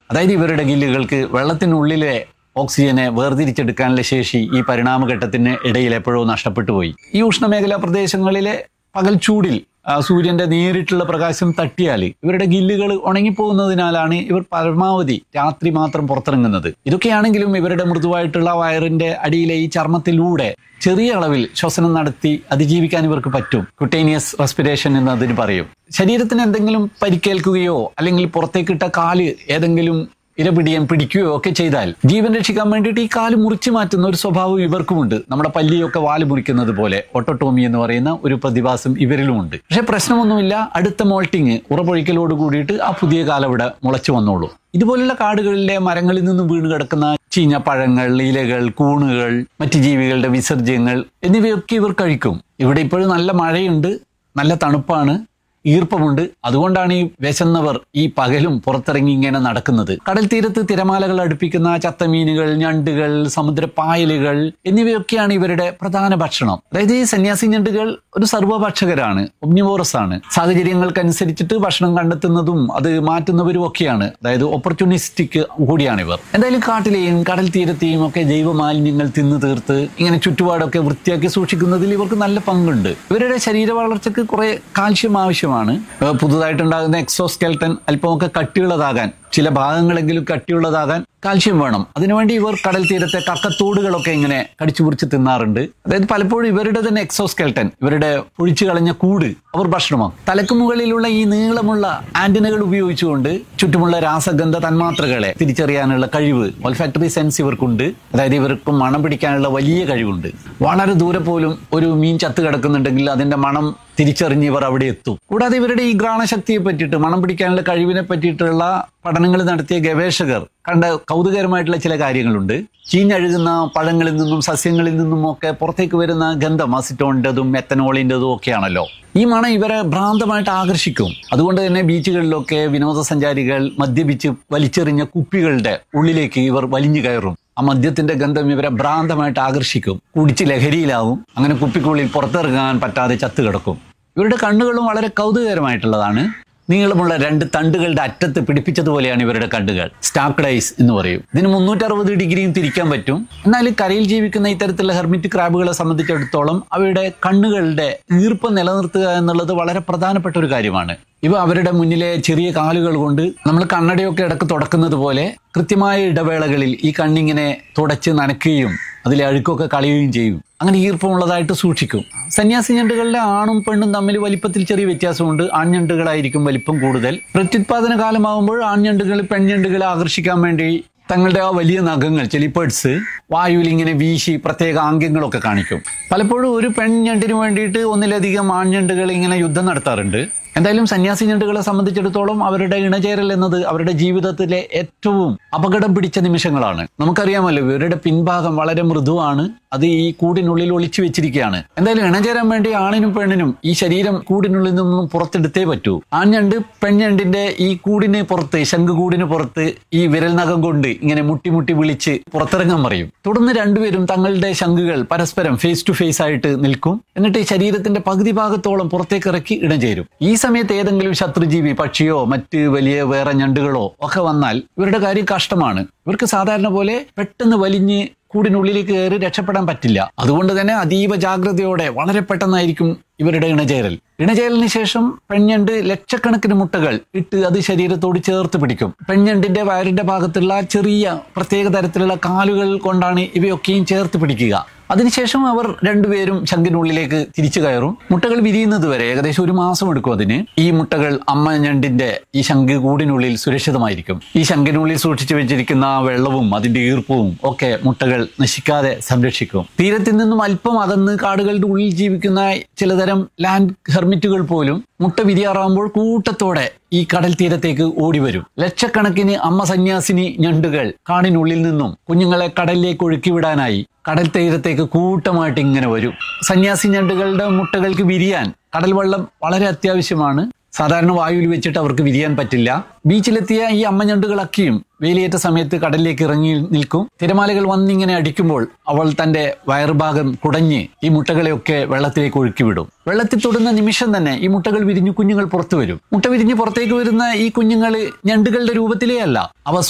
അതായത് ഇവരുടെ ഗില്ലുകൾക്ക് വെള്ളത്തിനുള്ളിലെ ഓക്സിജനെ വേർതിരിച്ചെടുക്കാനുള്ള ശേഷി ഈ പരിണാമഘട്ടത്തിന് ഇടയിൽ എപ്പോഴോ നഷ്ടപ്പെട്ടു പോയി ഈ ഉഷ്ണമേഖലാ പ്രദേശങ്ങളിലെ പകൽ ചൂടിൽ ആ, സൂര്യന്റെ നേരിട്ടുള്ള പ്രകാശം തട്ടിയാൽ ഇവരുടെ ഗില്ലുകൾ ഉണങ്ങിപ്പോകുന്നതിനാലാണ് ഇവർ പരമാവധി രാത്രി മാത്രം പുറത്തിറങ്ങുന്നത് ഇതൊക്കെയാണെങ്കിലും ഇവരുടെ മൃദുവായിട്ടുള്ള വയറിന്റെ അടിയിലെ ഈ ചർമ്മത്തിലൂടെ ചെറിയ അളവിൽ ശ്വസനം നടത്തി അതിജീവിക്കാൻ ഇവർക്ക് പറ്റും കുട്ടേനിയസ് റെസ്പിറേഷൻ എന്ന് അതിന് പറയും ശരീരത്തിന് എന്തെങ്കിലും പരിക്കേൽക്കുകയോ അല്ലെങ്കിൽ പുറത്തേക്കിട്ട കാല് ഏതെങ്കിലും ഇരപിടിയാൻ പിടിക്കുകയോ ഒക്കെ ചെയ്താൽ ജീവൻ രക്ഷിക്കാൻ വേണ്ടിയിട്ട് ഈ കാല് മുറിച്ചു മാറ്റുന്ന ഒരു സ്വഭാവം ഇവർക്കുമുണ്ട് നമ്മുടെ പല്ലിയൊക്കെ വാല് മുറിക്കുന്നത് പോലെ ഒട്ടോട്ടോമി എന്ന് പറയുന്ന ഒരു പ്രതിഭാസം ഇവരിലുമുണ്ട് പക്ഷെ പ്രശ്നമൊന്നുമില്ല അടുത്ത മോൾട്ടിങ് ഉറപ്പൊഴിക്കലോട് കൂടിയിട്ട് ആ പുതിയ കാലവിടെ മുളച്ചു വന്നോളൂ ഇതുപോലുള്ള കാടുകളിലെ മരങ്ങളിൽ നിന്നും വീണ് കിടക്കുന്ന ചീഞ്ഞ പഴങ്ങൾ ഇലകൾ കൂണുകൾ മറ്റ് ജീവികളുടെ വിസർജ്യങ്ങൾ എന്നിവയൊക്കെ ഇവർ കഴിക്കും ഇവിടെ ഇപ്പോഴും നല്ല മഴയുണ്ട് നല്ല തണുപ്പാണ് ഈർപ്പമുണ്ട് അതുകൊണ്ടാണ് ഈ വിശന്നവർ ഈ പകലും പുറത്തിറങ്ങി ഇങ്ങനെ നടക്കുന്നത് കടൽ തീരത്ത് തിരമാലകൾ അടുപ്പിക്കുന്ന ചത്തമീനുകൾ ഞണ്ടുകൾ സമുദ്രപ്പായലുകൾ എന്നിവയൊക്കെയാണ് ഇവരുടെ പ്രധാന ഭക്ഷണം അതായത് ഈ സന്യാസി ഞണ്ടുകൾ ഒരു സർവ്വഭക്ഷകരാണ് ഒമ്നിവോറസ് ആണ് സാഹചര്യങ്ങൾക്കനുസരിച്ചിട്ട് ഭക്ഷണം കണ്ടെത്തുന്നതും അത് മാറ്റുന്നവരും ഒക്കെയാണ് അതായത് ഓപ്പർച്യൂണിസ്റ്റിക് കൂടിയാണ് ഇവർ എന്തായാലും കാട്ടിലെയും കടൽ തീരത്തെയും ഒക്കെ ജൈവ മാലിന്യങ്ങൾ തിന്നു തീർത്ത് ഇങ്ങനെ ചുറ്റുപാടൊക്കെ വൃത്തിയാക്കി സൂക്ഷിക്കുന്നതിൽ ഇവർക്ക് നല്ല പങ്കുണ്ട് ഇവരുടെ ശരീര വളർച്ചയ്ക്ക് കുറെ കാൽഷ്യം ആവശ്യമാണ് ഏഹ് പുതുതായിട്ടുണ്ടാകുന്ന എക്സോസ്കെൽട്ടൻ അല്പമൊക്കെ കട്ടിയുള്ളതാകാൻ ചില ഭാഗങ്ങളെങ്കിലും കട്ടിയുള്ളതാകാൻ കാൽഷ്യം വേണം അതിനുവേണ്ടി ഇവർ കടൽ തീരത്തെ കക്കത്തോടുകളൊക്കെ ഇങ്ങനെ കടിച്ചു മുറിച്ച് തിന്നാറുണ്ട് അതായത് പലപ്പോഴും ഇവരുടെ തന്നെ എക്സോസ്കെൽട്ടൻ ഇവരുടെ പൊഴിച്ചു കളഞ്ഞ കൂട് അവർ ഭക്ഷണമാണ് തലക്ക് മുകളിലുള്ള ഈ നീളമുള്ള ആന്റിനകൾ ഉപയോഗിച്ചുകൊണ്ട് ചുറ്റുമുള്ള രാസഗന്ധ തന്മാത്രകളെ തിരിച്ചറിയാനുള്ള കഴിവ് ഓൾഫാക്ടറി സെൻസ് ഇവർക്കുണ്ട് അതായത് ഇവർക്ക് മണം പിടിക്കാനുള്ള വലിയ കഴിവുണ്ട് വളരെ ദൂരെ പോലും ഒരു മീൻ ചത്ത് കിടക്കുന്നുണ്ടെങ്കിൽ അതിന്റെ മണം തിരിച്ചറിഞ്ഞ് ഇവർ അവിടെ എത്തും കൂടാതെ ഇവരുടെ ഈ ഘ്രാണശക്തിയെ പറ്റിയിട്ട് മണം പിടിക്കാനുള്ള കഴിവിനെ പറ്റിയിട്ടുള്ള പഠനങ്ങൾ നടത്തിയ ഗവേഷകർ കണ്ട കൗതുകരമായിട്ടുള്ള ചില കാര്യങ്ങളുണ്ട് ചീഞ്ഞഴുകുന്ന പഴങ്ങളിൽ നിന്നും സസ്യങ്ങളിൽ നിന്നും ഒക്കെ പുറത്തേക്ക് വരുന്ന ഗന്ധം അസിറ്റോണിൻ്റെതും എത്തനോളിൻ്റെതും ഒക്കെയാണല്ലോ ഈ മണം ഇവരെ ഭ്രാന്തമായിട്ട് ആകർഷിക്കും അതുകൊണ്ട് തന്നെ ബീച്ചുകളിലൊക്കെ വിനോദസഞ്ചാരികൾ മദ്യപിച്ച് വലിച്ചെറിഞ്ഞ കുപ്പികളുടെ ഉള്ളിലേക്ക് ഇവർ വലിഞ്ഞു കയറും ആ മദ്യത്തിന്റെ ഗന്ധം ഇവരെ ഭ്രാന്തമായിട്ട് ആകർഷിക്കും കുടിച്ച് ലഹരിയിലാവും അങ്ങനെ കുപ്പിക്കുള്ളിൽ പുറത്തിറങ്ങാൻ പറ്റാതെ ചത്തു കിടക്കും ഇവരുടെ കണ്ണുകളും വളരെ കൗതുകകരമായിട്ടുള്ളതാണ് നീളമുള്ള രണ്ട് തണ്ടുകളുടെ അറ്റത്ത് പിടിപ്പിച്ചതുപോലെയാണ് ഇവരുടെ കണ്ണുകൾ സ്റ്റാക്ഡൈസ് എന്ന് പറയും ഇതിന് മുന്നൂറ്ററുപത് ഡിഗ്രിയും തിരിക്കാൻ പറ്റും എന്നാൽ കരയിൽ ജീവിക്കുന്ന ഇത്തരത്തിലുള്ള ഹെർമിറ്റ് ക്രാബുകളെ സംബന്ധിച്ചിടത്തോളം അവയുടെ കണ്ണുകളുടെ ഈർപ്പം നിലനിർത്തുക എന്നുള്ളത് വളരെ പ്രധാനപ്പെട്ട ഒരു കാര്യമാണ് ഇവ അവരുടെ മുന്നിലെ ചെറിയ കാലുകൾ കൊണ്ട് നമ്മൾ കണ്ണടയൊക്കെ ഇടക്ക് തുടക്കുന്നത് പോലെ കൃത്യമായ ഇടവേളകളിൽ ഈ കണ്ണിങ്ങനെ തുടച്ച് നനയ്ക്കുകയും അതിലെ അഴുക്കൊക്കെ കളയുകയും ചെയ്യും അങ്ങനെ ഈർപ്പമുള്ളതായിട്ട് സൂക്ഷിക്കും സന്യാസി ഞണ്ടുകളുടെ ആണും പെണ്ണും തമ്മിൽ വലിപ്പത്തിൽ ചെറിയ വ്യത്യാസമുണ്ട് ആൺഞണ്ടുകളായിരിക്കും വലിപ്പം കൂടുതൽ പ്രത്യുത്പാദന കാലമാകുമ്പോൾ ആൺഞണ്ടുകൾ പെൺഞണ്ടുകളെ ആകർഷിക്കാൻ വേണ്ടി തങ്ങളുടെ ആ വലിയ നഖങ്ങൾ ചെലിപ്പേർട്സ് വായുവിൽ ഇങ്ങനെ വീശി പ്രത്യേക ആംഗ്യങ്ങളൊക്കെ കാണിക്കും പലപ്പോഴും ഒരു പെൺഞണ്ടിന് വേണ്ടിയിട്ട് ഒന്നിലധികം ആൺഞണ്ടുകൾ ഇങ്ങനെ യുദ്ധം നടത്താറുണ്ട് എന്തായാലും സന്യാസി ഞണ്ടുകളെ സംബന്ധിച്ചിടത്തോളം അവരുടെ ഇണചേരൽ എന്നത് അവരുടെ ജീവിതത്തിലെ ഏറ്റവും അപകടം പിടിച്ച നിമിഷങ്ങളാണ് നമുക്കറിയാമല്ലോ ഇവരുടെ പിൻഭാഗം വളരെ മൃദുവാണ് അത് ഈ കൂടിനുള്ളിൽ ഒളിച്ചു വെച്ചിരിക്കുകയാണ് എന്തായാലും ഇണചേരാൻ വേണ്ടി ആണിനും പെണ്ണിനും ഈ ശരീരം കൂടിനുള്ളിൽ നിന്നും പുറത്തെടുത്തേ പറ്റൂ ആൺഞണ്ട് പെൺഞണ്ടിന്റെ ഈ കൂടിന് പുറത്ത് ശംഖുകൂടിന് പുറത്ത് ഈ വിരൽ നഖം കൊണ്ട് ഇങ്ങനെ മുട്ടി മുട്ടി വിളിച്ച് പുറത്തിറങ്ങാൻ പറയും തുടർന്ന് രണ്ടുപേരും തങ്ങളുടെ ശംഖുകൾ പരസ്പരം ഫേസ് ടു ഫേസ് ആയിട്ട് നിൽക്കും എന്നിട്ട് ഈ ശരീരത്തിന്റെ പകുതി ഭാഗത്തോളം പുറത്തേക്ക് ഇറക്കി ഇണചേരും ഈ സമയത്ത് ഏതെങ്കിലും ശത്രുജീവി പക്ഷിയോ മറ്റ് വലിയ വേറെ ഞണ്ടുകളോ ഒക്കെ വന്നാൽ ഇവരുടെ കാര്യം കഷ്ടമാണ് ഇവർക്ക് സാധാരണ പോലെ പെട്ടെന്ന് വലിഞ്ഞ് കൂടിനുള്ളിലേക്ക് കയറി രക്ഷപ്പെടാൻ പറ്റില്ല അതുകൊണ്ട് തന്നെ അതീവ ജാഗ്രതയോടെ വളരെ പെട്ടെന്നായിരിക്കും ഇവരുടെ ഇണചേരൽ ഇണചേരലിന് ശേഷം പെൺഞണ്ട് ലക്ഷക്കണക്കിന് മുട്ടകൾ ഇട്ട് അത് ശരീരത്തോട് ചേർത്ത് പിടിക്കും പെൺഞണ്ടിന്റെ വയറിന്റെ ഭാഗത്തുള്ള ചെറിയ പ്രത്യേക തരത്തിലുള്ള കാലുകൾ കൊണ്ടാണ് ഇവയൊക്കെയും ചേർത്ത് പിടിക്കുക അതിനുശേഷം അവർ രണ്ടുപേരും ശംഖിനുള്ളിലേക്ക് തിരിച്ചു കയറും മുട്ടകൾ വിരിയുന്നത് വരെ ഏകദേശം ഒരു മാസം എടുക്കും അതിന് ഈ മുട്ടകൾ അമ്മ ഞണ്ടിന്റെ ഈ ശംഖ് കൂടിനുള്ളിൽ സുരക്ഷിതമായിരിക്കും ഈ ശംഖിനുള്ളിൽ സൂക്ഷിച്ചു വെച്ചിരിക്കുന്ന ആ വെള്ളവും അതിന്റെ ഈർപ്പവും ഒക്കെ മുട്ടകൾ നശിക്കാതെ സംരക്ഷിക്കും തീരത്തിൽ നിന്നും അല്പം അകന്ന് കാടുകളുടെ ഉള്ളിൽ ജീവിക്കുന്ന ചിലതരം ലാൻഡ് ഹെർമിറ്റുകൾ പോലും മുട്ട വിരിയാറാകുമ്പോൾ കൂട്ടത്തോടെ ഈ കടൽ തീരത്തേക്ക് ഓടി വരും ലക്ഷക്കണക്കിന് അമ്മ സന്യാസിനി ഞണ്ടുകൾ കാടിനുള്ളിൽ നിന്നും കുഞ്ഞുങ്ങളെ കടലിലേക്ക് ഒഴുക്കിവിടാനായി കടൽ തീരത്തേക്ക് കൂട്ടമായിട്ട് ഇങ്ങനെ വരും സന്യാസി ഞണ്ടുകളുടെ മുട്ടകൾക്ക് വിരിയാൻ കടൽ വെള്ളം വളരെ അത്യാവശ്യമാണ് സാധാരണ വായുവിൽ വെച്ചിട്ട് അവർക്ക് വിരിയാൻ പറ്റില്ല ബീച്ചിലെത്തിയ ഈ അമ്മഞ്ഞണ്ടുകളൊക്കെയും വേലിയേറ്റ സമയത്ത് കടലിലേക്ക് ഇറങ്ങി നിൽക്കും തിരമാലകൾ വന്നിങ്ങനെ അടിക്കുമ്പോൾ അവൾ തന്റെ വയറുഭാഗം കുടഞ്ഞ് ഈ മുട്ടകളെയൊക്കെ വെള്ളത്തിലേക്ക് ഒഴുക്കിവിടും വെള്ളത്തിൽ തൊടുന്ന നിമിഷം തന്നെ ഈ മുട്ടകൾ വിരിഞ്ഞു കുഞ്ഞുങ്ങൾ പുറത്തു വരും മുട്ട വിരിഞ്ഞ് പുറത്തേക്ക് വരുന്ന ഈ കുഞ്ഞുങ്ങൾ ഞണ്ടുകളുടെ രൂപത്തിലേ അല്ല അവ